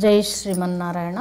జై శ్రీమన్నారాయణ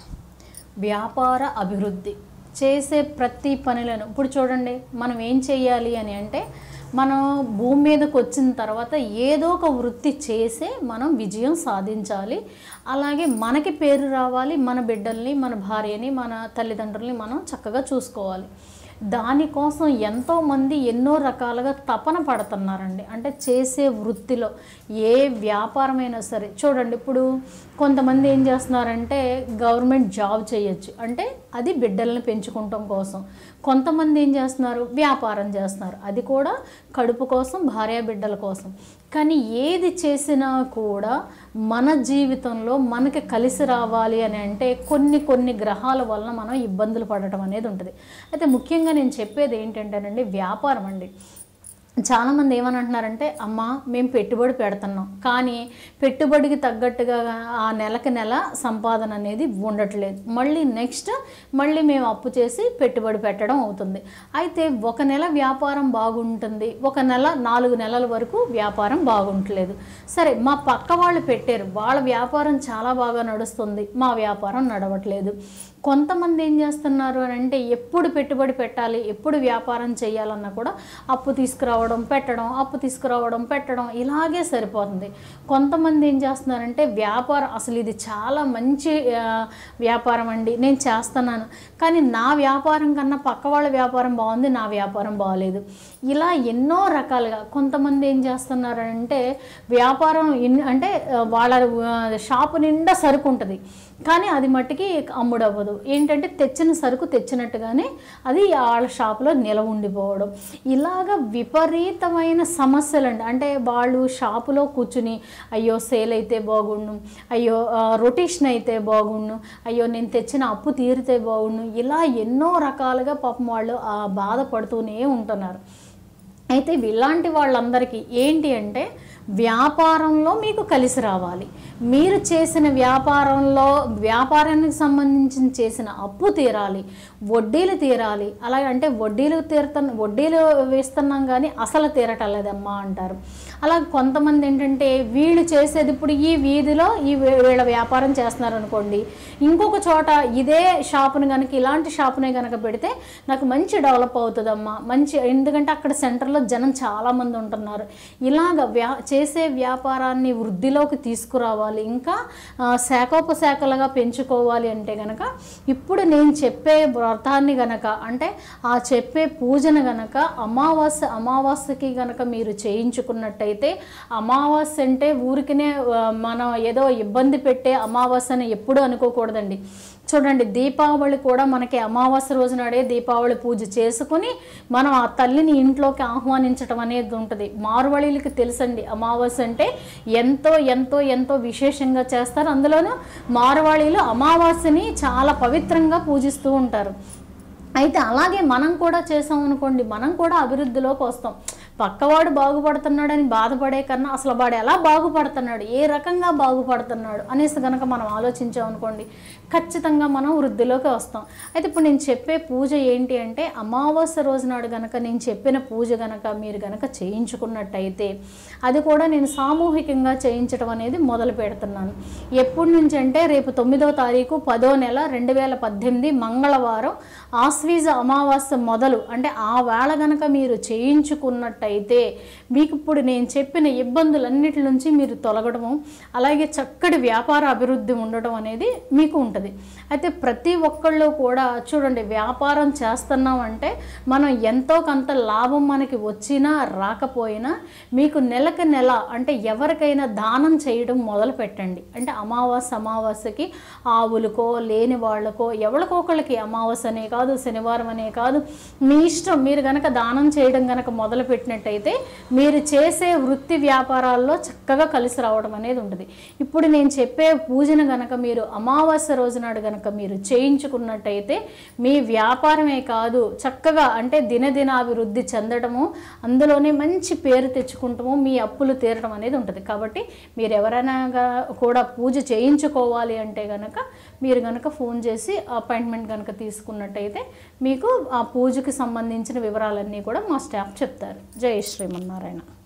వ్యాపార అభివృద్ధి చేసే ప్రతి పనులను ఇప్పుడు చూడండి మనం ఏం చేయాలి అని అంటే మనం భూమి మీదకి వచ్చిన తర్వాత ఏదో ఒక వృత్తి చేసే మనం విజయం సాధించాలి అలాగే మనకి పేరు రావాలి మన బిడ్డల్ని మన భార్యని మన తల్లిదండ్రుల్ని మనం చక్కగా చూసుకోవాలి దానికోసం ఎంతోమంది ఎన్నో రకాలుగా తపన పడుతున్నారండి అంటే చేసే వృత్తిలో ఏ వ్యాపారమైనా సరే చూడండి ఇప్పుడు కొంతమంది ఏం చేస్తున్నారంటే గవర్నమెంట్ జాబ్ చేయొచ్చు అంటే అది బిడ్డల్ని పెంచుకోవటం కోసం కొంతమంది ఏం చేస్తున్నారు వ్యాపారం చేస్తున్నారు అది కూడా కడుపు కోసం భార్య బిడ్డల కోసం కానీ ఏది చేసినా కూడా మన జీవితంలో మనకి కలిసి రావాలి అని అంటే కొన్ని కొన్ని గ్రహాల వలన మనం ఇబ్బందులు పడటం అనేది ఉంటుంది అయితే ముఖ్యంగా నేను చెప్పేది ఏంటంటేనండి వ్యాపారం అండి చాలామంది ఏమని అంటున్నారంటే అమ్మ మేము పెట్టుబడి పెడుతున్నాం కానీ పెట్టుబడికి తగ్గట్టుగా ఆ నెలకి నెల సంపాదన అనేది ఉండట్లేదు మళ్ళీ నెక్స్ట్ మళ్ళీ మేము అప్పు చేసి పెట్టుబడి పెట్టడం అవుతుంది అయితే ఒక నెల వ్యాపారం బాగుంటుంది ఒక నెల నాలుగు నెలల వరకు వ్యాపారం బాగుంటలేదు సరే మా పక్క వాళ్ళు పెట్టారు వాళ్ళ వ్యాపారం చాలా బాగా నడుస్తుంది మా వ్యాపారం నడవట్లేదు కొంతమంది ఏం చేస్తున్నారు అని అంటే ఎప్పుడు పెట్టుబడి పెట్టాలి ఎప్పుడు వ్యాపారం చేయాలన్నా కూడా అప్పు తీసుకురావడం పెట్టడం అప్పు తీసుకురావడం పెట్టడం ఇలాగే సరిపోతుంది కొంతమంది ఏం చేస్తున్నారంటే వ్యాపారం అసలు ఇది చాలా మంచి ఆ, వ్యాపారం అండి నేను చేస్తున్నాను కానీ నా వ్యాపారం కన్నా పక్క వాళ్ళ వ్యాపారం బాగుంది నా వ్యాపారం బాగాలేదు ఇలా ఎన్నో రకాలుగా కొంతమంది ఏం చేస్తున్నారంటే వ్యాపారం ఇన్ అంటే ఆ, వాళ్ళ ఆ, షాపు నిండా సరుకు ఉంటుంది కానీ అది మట్టికి అమ్ముడవ్వదు ఏంటంటే తెచ్చిన సరుకు తెచ్చినట్టుగానే అది వాళ్ళ షాపులో నిలవ ఉండిపోవడం ఇలాగ విపరీతమైన సమస్యలండి అంటే వాళ్ళు షాపులో కూర్చుని అయ్యో సేల్ అయితే బాగుండు అయ్యో ఆ, రొటేషన్ అయితే బాగుండు అయ్యో నేను తెచ్చిన అప్పు తీరితే బాగుండు ఇలా ఎన్నో రకాలుగా పాపం వాళ్ళు ఆ, బాధపడుతూనే ఉంటున్నారు అయితే ఇలాంటి వాళ్ళందరికీ ఏంటి అంటే వ్యాపారంలో మీకు కలిసి రావాలి మీరు చేసిన వ్యాపారంలో వ్యాపారానికి సంబంధించిన చేసిన అప్పు తీరాలి వడ్డీలు తీరాలి అలాగే అంటే వడ్డీలు తీరుతున్న వడ్డీలు వేస్తున్నాం కానీ అసలు తీరటం లేదమ్మా అంటారు అలా కొంతమంది ఏంటంటే వీళ్ళు చేసేది ఇప్పుడు ఈ వీధిలో ఈ వీ- వీళ్ళ వ్యాపారం చేస్తున్నారు అనుకోండి ఇంకొక చోట ఇదే షాపుని కనుక ఇలాంటి షాపునే కనుక పెడితే నాకు మంచి డెవలప్ అవుతుందమ్మా మంచి ఎందుకంటే అక్కడ సెంటర్లో జనం చాలామంది ఉంటున్నారు ఇలాగ వ్యా చేసే వ్యాపారాన్ని వృద్ధిలోకి తీసుకురావాలి ఇంకా ఆ, శాఖోపశాఖలుగా పెంచుకోవాలి అంటే గనక ఇప్పుడు నేను చెప్పే వ్రతాన్ని గనక అంటే ఆ చెప్పే పూజను గనక అమావాస్య అమావాస్యకి గనక మీరు చేయించుకున్నట్టయితే అమావాస్య అంటే ఊరికినే ఆ, మనం ఏదో ఇబ్బంది పెట్టే అమావాస్యని ఎప్పుడూ అనుకోకూడదండి చూడండి దీపావళి కూడా మనకి అమావాస్య రోజు నాడే దీపావళి పూజ చేసుకుని మనం ఆ తల్లిని ఇంట్లోకి ఆహ్వానించడం అనేది ఉంటుంది మారువళిలకి తెలుసండి అమావాస్య అంటే ఎంతో ఎంతో ఎంతో విశేషంగా చేస్తారు అందులోనూ మారువాళీలు అమావాస్యని చాలా పవిత్రంగా పూజిస్తూ ఉంటారు అయితే అలాగే మనం కూడా చేసాం అనుకోండి మనం కూడా అభివృద్ధిలోకి వస్తాం పక్కవాడు బాగుపడుతున్నాడని బాధపడే కన్నా అసలు వాడు ఎలా బాగుపడుతున్నాడు ఏ రకంగా బాగుపడుతున్నాడు అనేసి కనుక మనం ఆలోచించాం అనుకోండి ఖచ్చితంగా మనం వృద్ధిలోకి వస్తాం అయితే ఇప్పుడు నేను చెప్పే పూజ ఏంటి అంటే అమావాస్య రోజు నాడు గనక నేను చెప్పిన పూజ గనక మీరు గనక చేయించుకున్నట్టయితే అది కూడా నేను సామూహికంగా చేయించడం అనేది మొదలు పెడుతున్నాను ఎప్పటి నుంచి అంటే రేపు తొమ్మిదో తారీఖు పదో నెల రెండు వేల పద్దెనిమిది మంగళవారం ఆశ్వీజ అమావాస్య మొదలు అంటే ఆ వేళ గనక మీరు చేయించుకున్నట్టయితే మీకు ఇప్పుడు నేను చెప్పిన ఇబ్బందులన్నిటి నుంచి మీరు తొలగడము అలాగే చక్కటి వ్యాపార అభివృద్ధి ఉండడం అనేది మీకు ఉంటుంది అయితే ప్రతి ఒక్కళ్ళు కూడా చూడండి వ్యాపారం చేస్తున్నాం అంటే మనం ఎంతో కొంత లాభం మనకి వచ్చినా రాకపోయినా మీకు నెలకు నెల అంటే ఎవరికైనా దానం చేయడం మొదలు పెట్టండి అంటే అమావాస్య అమావాస్యకి ఆవులకో లేని వాళ్ళకో ఎవరికో ఒకళ్ళకి అమావాస్య అనే కాదు శనివారం అనే కాదు మీ ఇష్టం మీరు గనక దానం చేయడం గనక మొదలు పెట్టినట్టయితే మీరు చేసే వృత్తి వ్యాపారాల్లో చక్కగా కలిసి రావడం అనేది ఉంటుంది ఇప్పుడు నేను చెప్పే పూజను గనక మీరు అమావాస్య రోజు నాడు గనక మీరు చేయించుకున్నట్టయితే మీ వ్యాపారమే కాదు చక్కగా అంటే దినదినాభివృద్ధి చెందడము అందులోనే మంచి పేరు తెచ్చుకుంటాము మీ అప్పులు తీరడం అనేది ఉంటుంది కాబట్టి మీరు ఎవరైనా గా- కూడా పూజ చేయించుకోవాలి అంటే గనక మీరు గనక ఫోన్ చేసి అపాయింట్మెంట్ కనుక తీసుకున్నట్టయితే మీకు ఆ పూజకి సంబంధించిన వివరాలన్నీ కూడా మా స్టాఫ్ చెప్తారు జై శ్రీమన్నారాయణ